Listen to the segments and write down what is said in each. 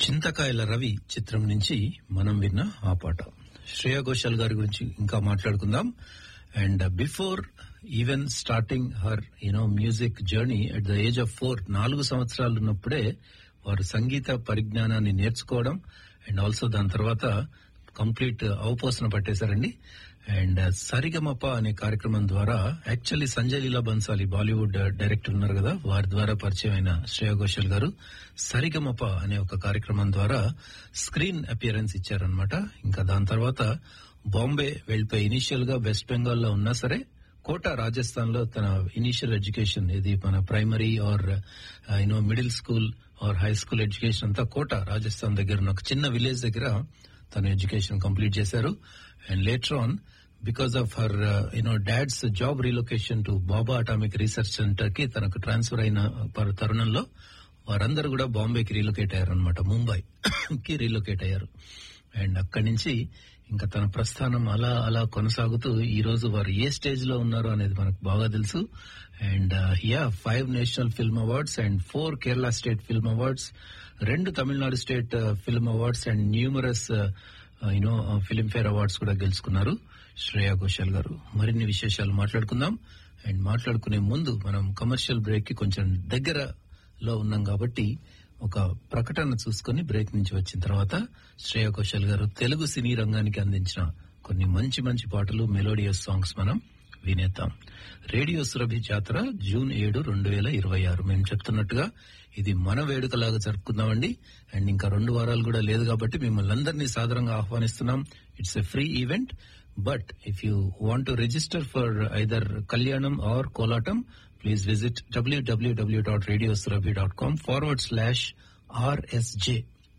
చింతకాయల రవి చిత్రం నుంచి మనం విన్న ఆ పాట శ్రేయా ఘోషాల్ గారి గురించి ఇంకా మాట్లాడుకుందాం and before even starting her you know music journey at the age of four నాలుగు సంవత్సరాలు ఉన్నప్పుడే వారు సంగీత పరిజ్ఞానాన్ని నేర్చుకోవడం అండ్ ఆల్సో దాని తర్వాత కంప్లీట్ అవపోసన పట్టేశారండి అండ్ సరిగమప అనే కార్యక్రమం ద్వారా యాక్చువల్లీ సంజయ్ లీలా బన్సాలి బాలీవుడ్ డైరెక్టర్ ఉన్నారు కదా వారి ద్వారా పరిచయం అయిన శ్రేయా ఘోషల్ గారు సరిగమప అనే ఒక కార్యక్రమం ద్వారా స్క్రీన్ అపియరెన్స్ ఇచ్చారనమాట ఇంకా దాని తర్వాత బాంబే వెళ్ళిపోయి ఇనిషియల్ గా వెస్ట్ బెంగాల్ లో ఉన్నా సరే కోట రాజస్థాన్ లో తన ఇనిషియల్ ఎడ్యుకేషన్ ఇది మన primary or you know middle school or high school education అంతా కోట రాజస్థాన్ దగ్గర ఉన్న ఒక చిన్న విలేజ్ దగ్గర తన ఎడ్యుకేషన్ కంప్లీట్ చేశారు and later on because of her you know dad's job relocation to Bhabha Atomic Research Centre కి తనకు ట్రాన్స్ఫర్ అయిన పర్- తరుణంలో వారందరూ కూడా బాంబేకి రీలొకేట్ అయ్యారు అనమాట ముంబై కి రీలొకేట్ అయ్యారు అండ్ అక్కడి నుంచి ఇంకా తన ప్రస్థానం అలా అలా కొనసాగుతూ ఈ రోజు వారు ఏ స్టేజ్ లో ఉన్నారు అనేది మనకు బాగా తెలుసు and yeah five National Film Awards and four Kerala State Film Awards రెండు Tamil Nadu State Film Awards and numerous you know Filmfare awards కూడా గెలుచుకున్నారు శ్రేయా ఘోషాల్ గారు మరిన్ని విశేషాలు మాట్లాడుకుందాం అండ్ మాట్లాడుకునే ముందు మనం కమర్షియల్ బ్రేక్ కి కొంచెం దగ్గరలో ఉన్నాం కాబట్టి ఒక ప్రకటన చూసుకుని బ్రేక్ నుంచి వచ్చిన తర్వాత శ్రేయా ఘోషాల్ గారు తెలుగు సినీ రంగానికి అందించిన కొన్ని మంచి మంచి పాటలు మెలోడియస్ సాంగ్స్ మనం వినేద్దాం రేడియో సురభి జాతర జూన్ ఏడు రెండు వేల ఇరవై ఆరు మేము చెప్తున్నట్టుగా ఇది మన వేడుకలాగా జరుపుకుందామండి అండ్ ఇంకా రెండు వారాలు కూడా లేదు కాబట్టి మిమ్మల్ని అందరినీ సాదరంగా ఆహ్వానిస్తున్నాం it's a free event but if you want to register for either Kalyanam or Kolatam please visit డబ్ల్యూడబ్ల్యూడబ్ల్యూ dot radio Surabhi dot com forward slash RSJ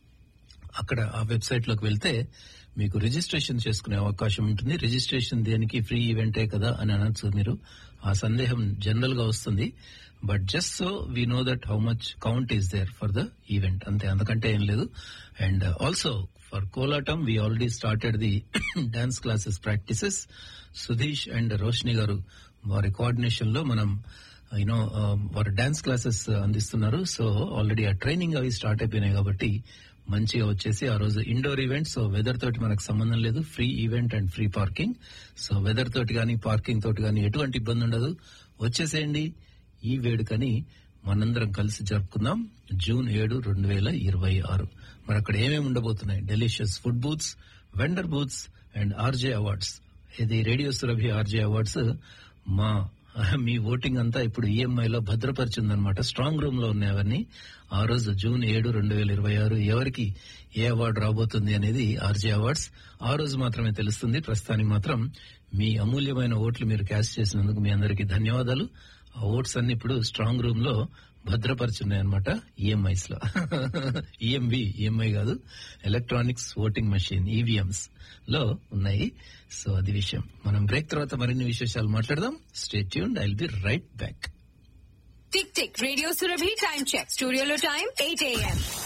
అక్కడ ఆ వెబ్సైట్ లోకి వెళ్తే మీకు రిజిస్ట్రేషన్ చేసుకునే అవకాశం ఉంటుంది రిజిస్ట్రేషన్ దేనికి ఫ్రీ ఈవెంటే కదా అని అనొచ్చు మీరు ఆ సందేహం జనరల్ గా వస్తుంది but just so we know that how much count is there for the event అంతే అంతకంటే ఏం లేదు and also for Kolatam we already started the dance classes practices Sudheesh and Roshini గారు వారి కోఆర్డినేషన్ లో మనం యూనో వారు డాన్స్ క్లాసెస్ అందిస్తున్నారు సో ఆల్రెడీ ఆ ట్రైనింగ్ అవి స్టార్ట్ అయిపోయినాయి కాబట్టి మంచిగా వచ్చేసి ఆ రోజు ఇండోర్ ఈవెంట్ సో వెదర్ తోటి మనకు సంబంధం లేదు free event and free parking so weather తోటి కానీ పార్కింగ్ తోటి కానీ ఎటువంటి ఇబ్బంది ఉండదు వచ్చేసేయండి ఈ వేడుకని మనందరం కలిసి జరుపుకుందాం జూన్ ఏడు రెండు వేల ఇరవై ఆరు మరి అక్కడ ఏమేమి ఉండబోతున్నాయి delicious food booths vendor booths and RJ awards ఇది రేడియో సురభి ఆర్జే అవార్డ్స్ మా మీ ఓటింగ్ అంతా ఇప్పుడు ఈఎంఐ లో భద్రపరిచిందనమాట స్ట్రాంగ్ రూమ్ లో ఉన్నాయి అవన్నీ ఆ రోజు జూన్ ఏడు రెండు వేల ఇరవై ఆరు ఎవరికి ఏ అవార్డు రాబోతుంది అనేది ఆర్జే అవార్డ్స్ ఆ రోజు మాత్రమే తెలుస్తుంది ప్రస్తుతానికి మాత్రం మీ అమూల్యమైన ఓట్లు మీరు క్యాస్ట్ చేసినందుకు మీ అందరికీ ధన్యవాదాలు ఆ ఓట్స్ అన్ని ఇప్పుడు స్ట్రాంగ్ రూమ్ లో భద్రపరుచున్నాయన్నమాట ఈఎంఐస్ లో ఈఎంవి ఈఎంఐ కాదు ఎలక్ట్రానిక్స్ ఓటింగ్ మెషిన్ ఈవీఎంస్ లో ఉన్నాయి సో అది విషయం మనం బ్రేక్ తర్వాత మరిన్ని విశేషాలు మాట్లాడదాం stay tune I will be right back tick tick radio Surabhi time check స్టూడియోలో టైం ఎయిట్ ఏఎం